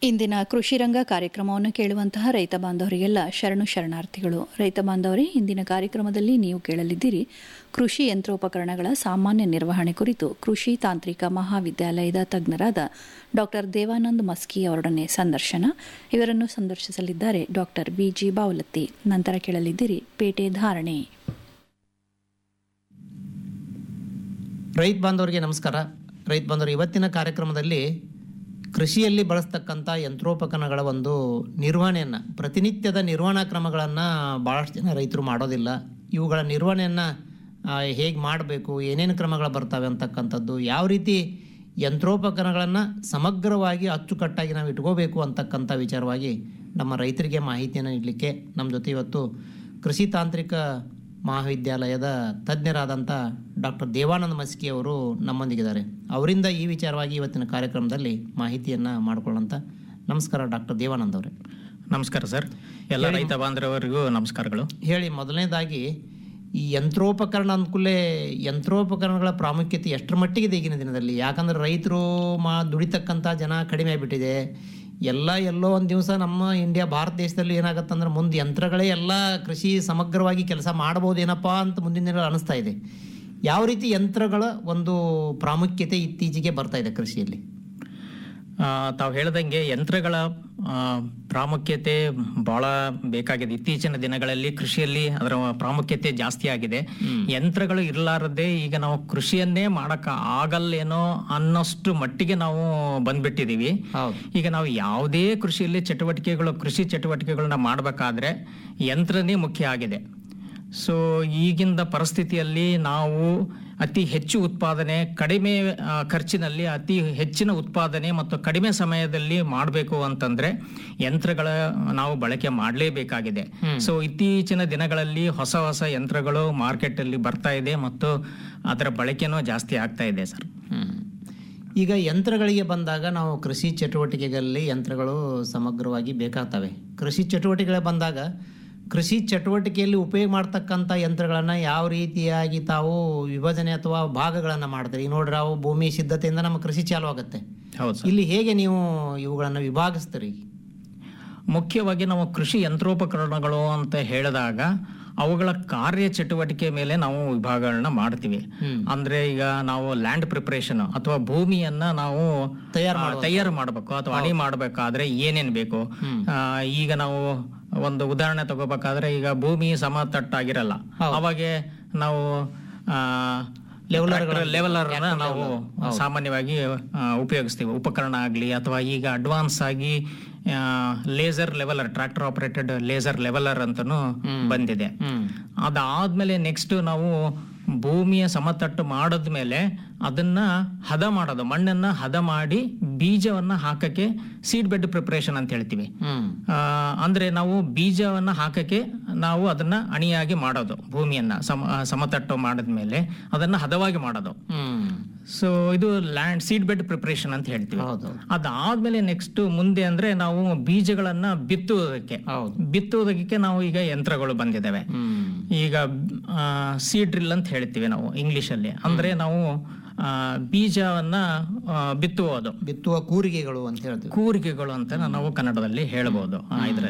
ಇಂದಿನ ಕೃಷಿ ರಂಗ ಕಾರ್ಯಕ್ರಮವನ್ನು ಕೇಳುವಂತಹ ರೈತ ಬಾಂಧವರಿಗೆಲ್ಲ ಶರಣು ಶರಣಾರ್ಥಿಗಳು ರೈತ ಬಾಂಧವರೇ ಇಂದಿನ ಕಾರ್ಯಕ್ರಮದಲ್ಲಿ ನೀವು ಕೇಳಲಿದ್ದೀರಿ ಕೃಷಿ ಯಂತ್ರೋಪಕರಣಗಳ ಸಾಮಾನ್ಯ ನಿರ್ವಹಣೆ ಕುರಿತು ಕೃಷಿ ತಾಂತ್ರಿಕ ಮಹಾವಿದ್ಯಾಲಯದ ತಜ್ಞರಾದ ಡಾಕ್ಟರ್ ದೇವಾನಂದ್ ಮಸ್ಕಿ ಅವರೊಡನೆ ಸಂದರ್ಶನ ಇವರನ್ನು ಸಂದರ್ಶಿಸಲಿದ್ದಾರೆ ಡಾಕ್ಟರ್ ಬಿಜಿ ಬಾವಲತ್ತಿ ನಂತರ ಕೇಳಲಿದ್ದೀರಿ ಪೇಟೆ ಧಾರಣೆ ರೈತ ಬಾಂಧವರಿಗೆ ನಮಸ್ಕಾರ ರೈತ ಬಾಂಧವರು ಇವತ್ತಿನ ಕಾರ್ಯಕ್ರಮದಲ್ಲಿ ಕೃಷಿಯಲ್ಲಿ ಬಳಸ್ತಕ್ಕಂಥ ಯಂತ್ರೋಪಕರಣಗಳ ಒಂದು ನಿರ್ವಹಣೆಯನ್ನು ಪ್ರತಿನಿತ್ಯದ ನಿರ್ವಹಣಾ ಕ್ರಮಗಳನ್ನು ಭಾಳಷ್ಟು ಜನ ರೈತರು ಮಾಡೋದಿಲ್ಲ ಇವುಗಳ ನಿರ್ವಹಣೆಯನ್ನು ಹೇಗೆ ಮಾಡಬೇಕು ಏನೇನು ಕ್ರಮಗಳು ಬರ್ತವೆ ಅಂತಕ್ಕಂಥದ್ದು ಯಾವ ರೀತಿ ಯಂತ್ರೋಪಕರಣಗಳನ್ನು ಸಮಗ್ರವಾಗಿ ಅಚ್ಚುಕಟ್ಟಾಗಿ ನಾವು ಇಟ್ಕೋಬೇಕು ಅಂತಕ್ಕಂಥ ವಿಚಾರವಾಗಿ ನಮ್ಮ ರೈತರಿಗೆ ಮಾಹಿತಿಯನ್ನು ನೀಡಲಿಕ್ಕೆ ನಮ್ಮ ಜೊತೆ ಇವತ್ತು ಕೃಷಿ ತಾಂತ್ರಿಕ ಮಹಾವಿದ್ಯಾಲಯದ ತಜ್ಞರಾದಂಥ ಡಾಕ್ಟರ್ ದೇವಾನಂದ ಮಸ್ಕಿ ಅವರು ನಮ್ಮೊಂದಿಗಿದ್ದಾರೆ ಅವರಿಂದ ಈ ವಿಚಾರವಾಗಿ ಇವತ್ತಿನ ಕಾರ್ಯಕ್ರಮದಲ್ಲಿ ಮಾಹಿತಿಯನ್ನು ಮಾಡಿಕೊಳ್ಳೋಂಥ ನಮಸ್ಕಾರ ಡಾಕ್ಟರ್ ದೇವಾನಂದ್ ಅವರೇ ನಮಸ್ಕಾರ ಸರ್ ಎಲ್ಲ ರೈತ ಬಾಂಧವರಿಗೂ ನಮಸ್ಕಾರಗಳು ಹೇಳಿ ಮೊದಲನೇದಾಗಿ ಈ ಯಂತ್ರೋಪಕರಣ ಅಂದ್ಕೂಲೇ ಯಂತ್ರೋಪಕರಣಗಳ ಪ್ರಾಮುಖ್ಯತೆ ಎಷ್ಟರ ಮಟ್ಟಿಗಿದೆ ಈಗಿನ ದಿನದಲ್ಲಿ ಯಾಕಂದ್ರೆ ರೈತರು ಮಾ ದುಡಿತಕ್ಕಂಥ ಜನ ಕಡಿಮೆ ಆಗಿಬಿಟ್ಟಿದೆ ಎಲ್ಲ ಎಲ್ಲೋ ಒಂದು ದಿವಸ ನಮ್ಮ ಇಂಡಿಯಾ ಭಾರತ ದೇಶದಲ್ಲಿ ಏನಾಗತ್ತಂದ್ರೆ ಮುಂದೆ ಯಂತ್ರಗಳೇ ಎಲ್ಲ ಕೃಷಿ ಸಮಗ್ರವಾಗಿ ಕೆಲಸ ಮಾಡ್ಬೋದೇನಪ್ಪ ಅಂತ ಮುಂದಿನ ದಿನಗಳು ಅನಿಸ್ತಾ ಇದೆ ಯಾವ ರೀತಿ ಯಂತ್ರಗಳ ಒಂದು ಪ್ರಾಮುಖ್ಯತೆ ಇತ್ತೀಚೆಗೆ ಬರ್ತಾ ಇದೆ ಕೃಷಿಯಲ್ಲಿ ಆ, ತಾವು ಹೇಳ್ದಂಗೆ ಯಂತ್ರಗಳ ಆ, ಪ್ರಾಮುಖ್ಯತೆ ಬಹಳ ಬೇಕಾಗಿದೆ ಇತ್ತೀಚಿನ ದಿನಗಳಲ್ಲಿ ಕೃಷಿಯಲ್ಲಿ ಅದರ ಪ್ರಾಮುಖ್ಯತೆ ಜಾಸ್ತಿ ಆಗಿದೆ ಯಂತ್ರಗಳು ಇರಲಾರದೆ ಈಗ ನಾವು ಕೃಷಿಯನ್ನೇ ಮಾಡಕ ಆಗಲ್ಲೇನೋ ಅನ್ನೋಷ್ಟು ಮಟ್ಟಿಗೆ ನಾವು ಬಂದ್ಬಿಟ್ಟಿದೀವಿ ಹೌದು ಈಗ ನಾವು ಯಾವುದೇ ಕೃಷಿಯಲ್ಲಿ ಚಟುವಟಿಕೆಗಳು ಕೃಷಿ ಚಟುವಟಿಕೆಗಳನ್ನ ಮಾಡಬೇಕಾದ್ರೆ ಯಂತ್ರನೇ ಮುಖ್ಯ ಆಗಿದೆ ಸೊ ಈಗಿನ ಪರಿಸ್ಥಿತಿಯಲ್ಲಿ ನಾವು ಅತಿ ಹೆಚ್ಚು ಉತ್ಪಾದನೆ ಕಡಿಮೆ ಆ, ಖರ್ಚಿನಲ್ಲಿ ಅತಿ ಹೆಚ್ಚಿನ ಉತ್ಪಾದನೆ ಮತ್ತು ಕಡಿಮೆ ಸಮಯದಲ್ಲಿ ಮಾಡಬೇಕು ಅಂತಂದ್ರೆ ಯಂತ್ರಗಳ ನಾವು ಬಳಕೆ ಮಾಡಲೇಬೇಕಾಗಿದೆ ಸೊ ಇತ್ತೀಚಿನ ದಿನಗಳಲ್ಲಿ ಹೊಸ ಹೊಸ ಯಂತ್ರಗಳು ಮಾರ್ಕೆಟ್ ಅಲ್ಲಿ ಬರ್ತಾ ಇದೆ ಮತ್ತು ಅದರ ಬಳಕೆನೂ ಜಾಸ್ತಿ ಆಗ್ತಾ ಇದೆ ಸರ್ ಹ್ಮ್. ಈಗ ಯಂತ್ರಗಳಿಗೆ ಬಂದಾಗ ನಾವು ಕೃಷಿ ಚಟುವಟಿಕೆಗಳಲ್ಲಿ ಯಂತ್ರಗಳು ಸಮಗ್ರವಾಗಿ ಬೇಕಾಗ್ತವೆ ಕೃಷಿ ಚಟುವಟಿಕೆಗಳು ಬಂದಾಗ ಕೃಷಿ ಚಟುವಟಿಕೆಯಲ್ಲಿ ಉಪಯೋಗ ಮಾಡ್ತಕ್ಕಂಥ ಯಂತ್ರಗಳನ್ನು ಯಾವ ರೀತಿಯಾಗಿ ತಾವು ವಿಭಜನೆ ಅಥವಾ ಭಾಗಗಳನ್ನು ಮಾಡ್ತೀರಿ ಈಗ ನೋಡ್ರಿ ನಾವು ಭೂಮಿ ಸಿದ್ಧತೆಯಿಂದ ನಮ್ಮ ಕೃಷಿ ಚಾಲು ಆಗುತ್ತೆ ಹೌದು ಸರ್ ಇಲ್ಲಿ ಹೇಗೆ ನೀವು ಇವುಗಳನ್ನು ವಿಭಾಗಿಸ್ತೀರಿ ಮುಖ್ಯವಾಗಿ ನಾವು ಕೃಷಿ ಯಂತ್ರೋಪಕರಣಗಳು ಅಂತ ಹೇಳಿದಾಗ ಅವುಗಳ ಕಾರ್ಯ ಚಟುವಟಿಕೆ ಮೇಲೆ ನಾವು ವಿಭಾಗಗಳನ್ನ ಮಾಡ್ತೀವಿ ಅಂದ್ರೆ ಈಗ ನಾವು ಲ್ಯಾಂಡ್ ಪ್ರಿಪರೇಷನ್ ಅಥವಾ ಭೂಮಿಯನ್ನ ನಾವು ತಯಾರು ಆ, ತಯಾರು ಮಾಡಬೇಕು ಅಥವಾ ಅಣಿ ಮಾಡಬೇಕಾದ್ರೆ ಏನೇನ್ ಬೇಕು ಆ, ಈಗ ನಾವು ಒಂದು ಉದಾಹರಣೆ ತಗೋಬೇಕಾದ್ರೆ ಈಗ ಭೂಮಿ ಸಮತಟ್ಟಾಗಿರಲ್ಲ ಅವಾಗ ನಾವು ಲೆವೆಲರ್ ನಾವು ಸಾಮಾನ್ಯವಾಗಿ ಆ, ಉಪಯೋಗಿಸ್ತೀವಿ ಉಪಕರಣ ಆಗಲಿ ಅಥವಾ ಈಗ ಅಡ್ವಾನ್ಸ್ ಆಗಿ laser leveler tractor operated laser leveler ಅಂತನೂ ಬಂದಿದೆ ಅದಾದ್ಮೇಲೆ ನೆಕ್ಸ್ಟ್ ನಾವು ಭೂಮಿಯ ಸಮತಟ್ಟು ಮಾಡಿದ್ಮೇಲೆ ಅದನ್ನ ಹದ ಮಾಡೋದು ಮಣ್ಣನ್ನ ಹದ ಮಾಡಿ ಬೀಜವನ್ನ ಹಾಕಕ್ಕೆ ಸೀಡ್ ಬೆಡ್ ಪ್ರಿಪರೇಷನ್ ಅಂತ ಹೇಳ್ತೀವಿ ಹ್ಮ್ ಆ, ಅಂದ್ರೆ ನಾವು ಬೀಜವನ್ನ ಹಾಕಕ್ಕೆ ನಾವು ಅದನ್ನ ಅಣಿಯಾಗಿ ಮಾಡೋದು ಭೂಮಿಯನ್ನ ಸಮ ಆ, ಸಮತಟ್ಟು ಮಾಡಿದ್ಮೇಲೆ ಅದನ್ನ ಹದವಾಗಿ ಮಾಡೋದು ಹ್ಮ್ ಸೊ ಇದು ಲ್ಯಾಂಡ್ ಸೀಡ್ ಬೆಡ್ ಪ್ರಿಪರೇಷನ್ ಅಂತ ಹೇಳ್ತೀವಿ ಹೌದು ಅದಾದ್ಮೇಲೆ ನೆಕ್ಸ್ಟ್ ಮುಂದೆ ಅಂದ್ರೆ ನಾವು ಬೀಜಗಳನ್ನ ಬಿತ್ತುವುದಕ್ಕೆ ಹೌದು ಬಿತ್ತುವುದಕ್ಕೆ ನಾವು ಈಗ ಯಂತ್ರಗಳು ಬಂದಿದ್ದಾವೆ ಹ್ಮ್ ಈಗ ಸೀಡ್ ಡ್ರಿಲ್ ಅಂತ ಹೇಳ್ತೀವಿ ನಾವು ಇಂಗ್ಲಿಷ್ ಅಲ್ಲಿ ಅಂದ್ರೆ ನಾವು ಆ, ಬೀಜವನ್ನ ಆ, ಬಿತ್ತುವುದು ಬಿತ್ತುವ ಕೂರಿಗೆಗಳು ಅಂತ ಹೇಳ್ತೀವಿ ಕೂರಿಗೆಗಳು ಅಂತ ನಾವು ಕನ್ನಡದಲ್ಲಿ ಹೇಳ್ಬೋದು ಆ, ಇದ್ರಲ್ಲಿ